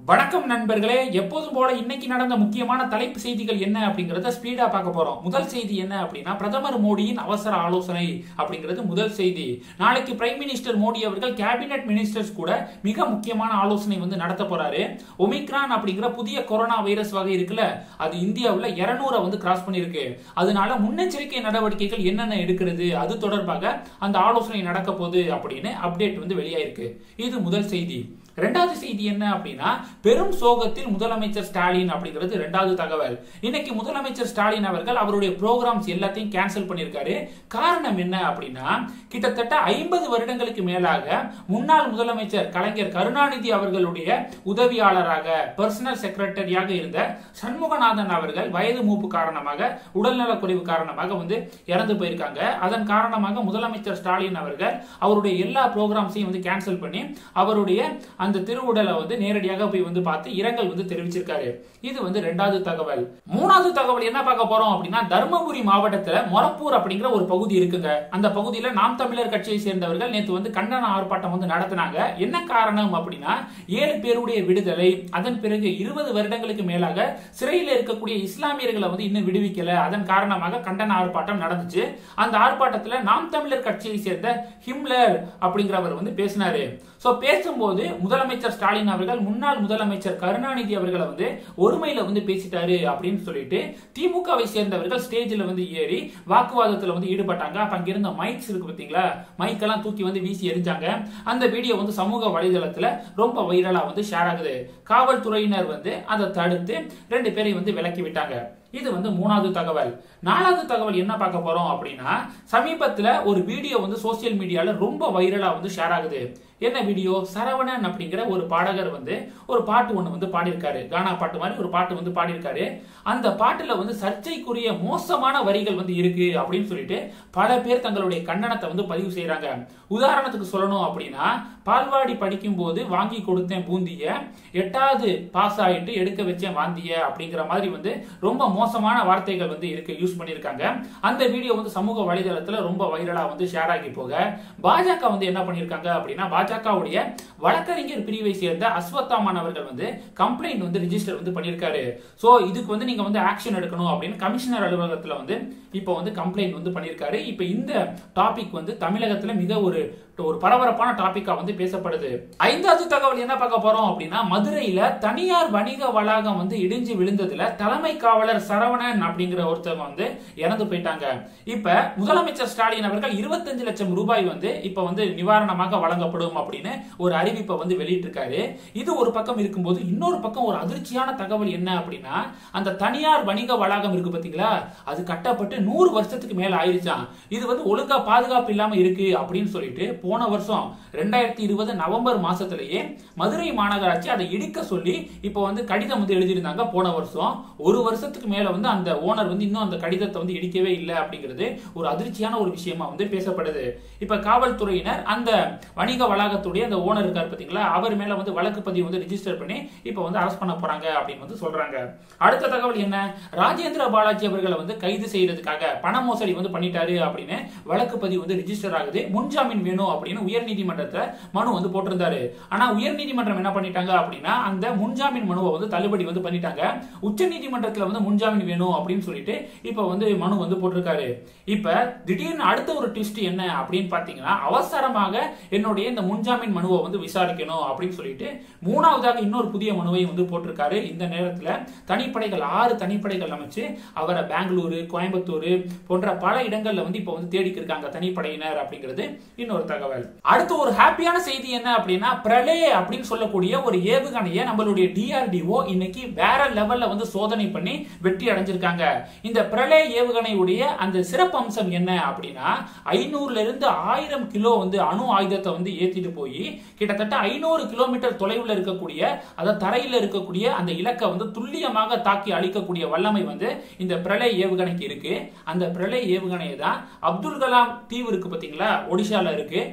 வணக்கம் நண்பர்களே எப்போதும் போல இன்னைக்கு நடந்த முக்கியமான தலைப்பு செய்திகள் என்ன அப்படிங்கறத ஸ்பீடா பார்க்க போறோம் முதல் செய்தி என்ன அப்படின்னா பிரதமர் மோடியின் அவசர ஆலோசனை அப்படிங்கிறது முதல் செய்தி நாளைக்கு பிரைம் மினிஸ்டர் மோடி அவர்கள் கேபினெட் மினிஸ்டர்ஸ் கூட மிக முக்கியமான ஆலோசனை வந்து நடத்த போறாரு ஒமிக்ரான் அப்படிங்கிற புதிய கொரோனா வைரஸ் வகை இருக்குல்ல அது இந்தியாவில் இருநூறை வந்து கிராஸ் பண்ணிருக்கு அதனால முன்னெச்சரிக்கை நடவடிக்கைகள் என்னென்ன எடுக்கிறது அது தொடர்பாக அந்த ஆலோசனை நடக்க போகுது அப்படின்னு அப்டேட் வந்து வெளியாயிருக்கு இது முதல் செய்தி ரெண்டாவது செய்தி என்ன அப்படின்னா பெரும் சோகத்தில் முதலமைச்சர் ஸ்டாலின் அப்படிங்கிறது ரெண்டாவது தகவல் இன்னைக்கு முதலமைச்சர் ஸ்டாலின் அவர்கள் அவருடைய ப்ரோக்ராம்ஸ் எல்லாத்தையும் கேன்சல் பண்ணியிருக்காரு காரணம் என்ன அப்படின்னா கிட்டத்தட்ட ஐம்பது வருடங்களுக்கு மேலாக முன்னாள் முதலமைச்சர் கலைஞர் கருணாநிதி அவர்களுடைய உதவியாளராக பர்சனல் செக்ரட்டரியாக இருந்த சண்முகநாதன் அவர்கள் வயது மூப்பு காரணமாக உடல்நலக் குறைவு காரணமாக வந்து இறந்து போயிருக்காங்க அதன் காரணமாக முதலமைச்சர் ஸ்டாலின் அவர்கள் அவருடைய எல்லா ப்ரோக்ராம்ஸையும் வந்து கேன்சல் பண்ணி அவருடைய அந்த திருவுடலை வந்து நேரடியாக போய் வந்து பார்த்து இரங்கல் வந்து தெரிவிச்சிருக்காரு இது வந்து ரெண்டாவது தகவல் மூணாவது தகவல் என்ன பார்க்க போறோம் அப்படின்னா தருமபுரி மாவட்டத்துல மொரப்பூர் அப்படிங்கிற ஒரு பகுதி இருக்குங்க அந்த பகுதியில நாம் தமிழர் கட்சியை சேர்ந்தவர்கள் நேற்று வந்து கண்டன ஆர்ப்பாட்டம் வந்து நடத்தினாங்க என்ன காரணம் அப்படின்னா ஏழு பேருடைய விடுதலை அதன் பிறகு இருபது வருடங்களுக்கு மேலாக சிறையில் இருக்கக்கூடிய இஸ்லாமியர்களை வந்து இன்னும் விடுவிக்கல அதன் காரணமாக கண்டன ஆர்ப்பாட்டம் நடந்துச்சு அந்த ஆர்ப்பாட்டத்துல நாம் தமிழர் கட்சியை சேர்ந்த ஹிம்லர் அப்படிங்கிறவர் வந்து பேசினாரு சோ பேசும்போது முதலமைச்சர் ஸ்டாலின் அவர்கள் முன்னாள் முதலமைச்சர் கருணாநிதி அவர்களை வந்து ஒருமையில வந்து பேசிட்டாரு அப்படின்னு சொல்லிட்டு திமுகவை சேர்ந்தவர்கள் ஸ்டேஜ்ல வந்து ஏறி வாக்குவாதத்துல வந்து ஈடுபட்டாங்க அப்ப அங்க இருந்த மைக்ஸ் இருக்கு பாத்தீங்களா மைக் எல்லாம் தூக்கி வந்து வீசி எரிஞ்சாங்க அந்த வீடியோ வந்து சமூக வலைதளத்துல ரொம்ப வைரலா வந்து ஷேர் ஆகுது காவல்துறையினர் வந்து அதை தடுத்து ரெண்டு பேரையும் வந்து விலக்கி விட்டாங்க இது வந்து மூணாவது தகவல் நாலாவது தகவல் என்ன பார்க்க போறோம் அப்படின்னா சமீபத்துல ஒரு வீடியோ வந்து சோசியல் மீடியால ரொம்ப வைரலா வந்து ஷேர் ஆகுது என்ன வீடியோ சரவணன் அப்படிங்கிற ஒரு பாடகர் வந்து ஒரு பாட்டு ஒன்று வந்து பாடியிருக்காரு கானா பாட்டு மாதிரி ஒரு பாட்டு வந்து பாடியிருக்காரு அந்த பாட்டுல வந்து சர்ச்சைக்குரிய மோசமான வரிகள் வந்து இருக்கு அப்படின்னு சொல்லிட்டு பல பேர் தங்களுடைய கண்டனத்தை வந்து பதிவு செய்யறாங்க உதாரணத்துக்கு சொல்லணும் அப்படின்னா பால்வாடி படிக்கும் போது வாங்கி கொடுத்தேன் பூந்திய எட்டாவது பாஸ் ஆயிட்டு எடுக்க வச்சேன் வாந்திய அப்படிங்கிற மாதிரி வந்து ரொம்ப மோசமான வார்த்தைகள் வந்து இருக்கு யூஸ் பண்ணியிருக்காங்க அந்த வீடியோ வந்து சமூக வலைதளத்துல ரொம்ப வைரலா வந்து ஷேர் ஆகி போக பாஜக வந்து என்ன பண்ணியிருக்காங்க அப்படின்னா பாஜகவுடைய வழக்கறிஞர் பிரிவை சேர்ந்த அஸ்வத்தாமன் அவர்கள் வந்து கம்ப்ளைண்ட் வந்து ரிஜிஸ்டர் வந்து பண்ணியிருக்காரு சோ இதுக்கு வந்து நீங்க வந்து ஆக்ஷன் எடுக்கணும் அப்படின்னு கமிஷனர் அலுவலகத்துல வந்து இப்போ வந்து கம்ப்ளைண்ட் வந்து பண்ணியிருக்காரு இப்போ இந்த டாபிக் வந்து தமிழகத்துல மிக ஒரு ஒரு பரபரப்பான டாபிக்கா வந்து பேசப்படுது ஐந்தாவது தகவல் என்ன பார்க்க போறோம் அப்படின்னா மதுரையில தனியார் வணிக வளாகம் வந்து இடிஞ்சு விழுந்ததுல தலைமை காவலர் சரவணன் அப்படிங்கிற ஒருத்தவங்க வந்து இறந்து போயிட்டாங்க இப்ப முதலமைச்சர் ஸ்டாலின் அவர்கள் இருபத்தஞ்சு லட்சம் ரூபாய் வந்து இப்ப வந்து நிவாரணமாக வழங்கப்படும் அப்படின்னு ஒரு அறிவிப்பை வந்து வெளியிட்டிருக்காரு இது ஒரு பக்கம் இருக்கும்போது இன்னொரு பக்கம் ஒரு அதிர்ச்சியான தகவல் என்ன அப்படின்னா அந்த தனியார் வணிக வளாகம் இருக்கு பாத்தீங்களா அது கட்டப்பட்டு நூறு வருஷத்துக்கு மேல ஆயிருச்சான் இது வந்து ஒழுங்கா பாதுகாப்பு இல்லாம இருக்கு அப்படின்னு சொல்லிட்டு போன வருஷம் ரெண்டாயிரத்தி இருபது நவம்பர் மாசத்திலேயே மதுரை மாநகராட்சி அதை இடிக்க சொல்லி இப்போ வந்து கடிதம் வந்து எழுதியிருந்தாங்க போன வருஷம் ஒரு வருஷத்துக்கு மேல வந்து அந்த ஓனர் வந்து இன்னும் அந்த கடிதத்தை வந்து இடிக்கவே இல்லை அப்படிங்கிறது ஒரு அதிர்ச்சியான ஒரு விஷயமா வந்து பேசப்படுது இப்ப காவல்துறையினர் அந்த வணிக வளாகத்துடைய அந்த ஓனர் இருக்கார் பாத்தீங்களா அவர் மேல வந்து வழக்கு பதிவு வந்து ரிஜிஸ்டர் பண்ணி இப்போ வந்து அரெஸ்ட் பண்ண போறாங்க அப்படின்னு வந்து சொல்றாங்க அடுத்த தகவல் என்ன ராஜேந்திர பாலாஜி அவர்களை வந்து கைது செய்யறதுக்காக பண மோசடி வந்து பண்ணிட்டாரு அப்படின்னு வழக்கு பதிவு வந்து ரிஜிஸ்டர் ஆகுது முன்ஜாமீன் வேணும் அப்படின்னு உயர் நீதிமன்றத்துல மனு வந்து போட்டிருந்தாரு ஆனா உயர் நீதிமன்றம் என்ன பண்ணிட்டாங்க அப்படின்னா அந்த முன்ஜாமீன் மனுவை வந்து தள்ளுபடி வந்து பண்ணிட்டாங்க உச்ச நீதிமன்றத்துல வந்து முன்ஜாமீன் வேணும் அப்படின்னு சொல்லிட்டு இப்ப வந்து மனு வந்து போட்டிருக்காரு இப்ப திடீர்னு அடுத்த ஒரு ட்விஸ்ட் என்ன அப்படின்னு பாத்தீங்கன்னா அவசரமாக என்னுடைய இந்த முன்ஜாமீன் மனுவை வந்து விசாரிக்கணும் அப்படின்னு சொல்லிட்டு மூணாவதாக இன்னொரு புதிய மனுவை வந்து போட்டிருக்காரு இந்த நேரத்துல தனிப்படைகள் ஆறு தனிப்படைகள் அமைச்சு அவரை பெங்களூரு கோயம்புத்தூர் போன்ற பல இடங்கள்ல வந்து இப்ப வந்து தேடிக்கு இருக்காங்க தனிப்படையினர் அப்படிங்கிறது இன்னொரு தகவல் அடுத்து ஒரு ஹாப்பியான செய்தி என்ன அப்படின்னா பிரளய அப்படின்னு சொல்லக்கூடிய ஒரு ஏவுகணையை நம்மளுடைய டிஆர்டிஓ இன்னைக்கு வேற லெவல்ல வந்து சோதனை பண்ணி வெற்றி அடைஞ்சிருக்காங்க இந்த பிரளய ஏவுகணையுடைய அந்த சிறப்பம்சம் என்ன அப்படின்னா ஐநூறுல இருந்து ஆயிரம் கிலோ வந்து அணு ஆயுதத்தை வந்து ஏத்திட்டு போய் கிட்டத்தட்ட ஐநூறு கிலோமீட்டர் தொலைவில் இருக்கக்கூடிய அதாவது தரையில் இருக்கக்கூடிய அந்த இலக்கை வந்து துல்லியமாக தாக்கி அழிக்கக்கூடிய வல்லமை வந்து இந்த பிரளய ஏவுகணைக்கு இருக்கு அந்த பிரளய ஏவுகணையை தான் அப்துல் கலாம் தீவு இருக்கு பாத்தீங்களா ஒடிஷால இருக்கு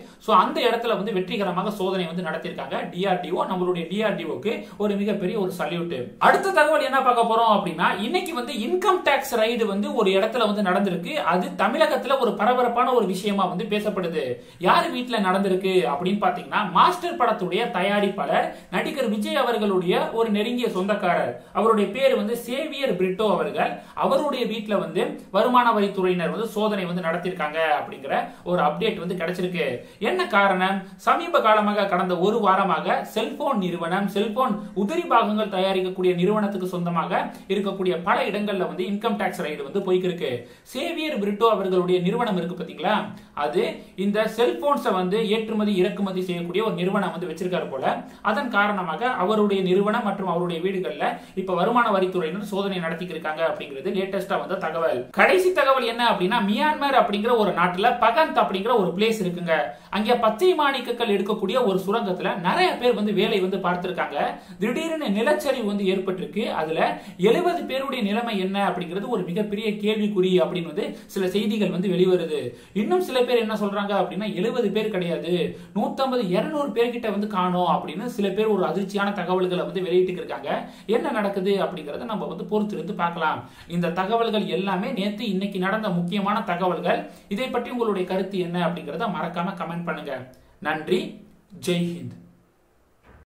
சோ அந்த இடத்துல வந்து வெற்றிகரமாக சோதனை வந்து நடத்தியிருக்காங்க டிஆர்டிஓ நம்மளுடைய டிஆர்டிஓக்கு ஒரு மிகப்பெரிய ஒரு சல்யூட் அடுத்த தகவல் என்ன பார்க்க போறோம் அப்படின்னா இன்னைக்கு வந்து இன்கம் டேக்ஸ் ரைடு வந்து ஒரு இடத்துல வந்து நடந்திருக்கு அது தமிழகத்துல ஒரு பரபரப்பான ஒரு விஷயமா வந்து பேசப்படுது யார் வீட்டுல நடந்திருக்கு அப்படின்னு பாத்தீங்கன்னா மாஸ்டர் படத்துடைய தயாரிப்பாளர் நடிகர் விஜய் அவர்களுடைய ஒரு நெருங்கிய சொந்தக்காரர் அவருடைய பேர் வந்து சேவியர் பிரிட்டோ அவர்கள் அவருடைய வீட்டுல வந்து வருமான வரித்துறையினர் வந்து சோதனை வந்து நடத்தியிருக்காங்க அப்படிங்கிற ஒரு அப்டேட் வந்து கிடைச்சிருக்கு என்ன காரணம் சமீப காலமாக கடந்த ஒரு வாரமாக செல்போன் நிறுவனம் செல்போன் உதிரி பாகங்கள் தயாரிக்கக்கூடிய நிறுவனத்துக்கு சொந்தமாக இருக்கக்கூடிய பல இடங்கள்ல வந்து இன்கம் டாக்ஸ் ரைடு வந்து போய்க்கிருக்கு சேவியர் பிரிட்டோ அவர்களுடைய நிறுவனம் இருக்கு பாத்தீங்களா அது இந்த செல்போன்ஸை வந்து ஏற்றுமதி இறக்குமதி செய்யக்கூடிய ஒரு நிறுவனம் வந்து வச்சிருக்காரு போல அதன் காரணமாக அவருடைய நிறுவனம் மற்றும் அவருடைய வீடுகள்ல இப்ப வருமான வரித்துறையினர் சோதனை நடத்திக்கிட்டு இருக்காங்க அப்படிங்கிறது லேட்டஸ்டா வந்த தகவல் கடைசி தகவல் என்ன அப்படின்னா மியான்மர் அப்படிங்கிற ஒரு நாட்டுல பகந்த் அப்படிங்கிற ஒரு பிளேஸ் இருக்குங்க அங்க பச்சை மாணிக்கங்கள் எடுக்கக்கூடிய ஒரு சுரங்கத்துல நிறைய பேர் வந்து வேலை வந்து பார்த்திருக்காங்க திடீர்னு நிலச்சரிவு வந்து ஏற்பட்டிருக்கு அதுல எழுபது பேருடைய நிலைமை என்ன அப்படிங்கிறது ஒரு மிகப்பெரிய கேள்விக்குறி அப்படின்னு வந்து சில செய்திகள் வந்து வெளிவருது இன்னும் சில பேர் என்ன சொல்றாங்க அப்படின்னா எழுபது பேர் கிடையாது நூத்தம்பது இருநூறு பேர்கிட்ட வந்து காணோம் அப்படின்னு சில பேர் ஒரு அதிர்ச்சியான தகவல்களை வந்து வெளியிட்டு இருக்காங்க என்ன நடக்குது அப்படிங்கறத நம்ம வந்து பொறுத்திருந்து பார்க்கலாம் இந்த தகவல்கள் எல்லாமே நேத்து இன்னைக்கு நடந்த முக்கியமான தகவல்கள் இதை பற்றி உங்களுடைய கருத்து என்ன அப்படிங்கறத மறக்காம கமெண்ட் பண்ணுங்க நன்றி ஜெய் ஹிந்த்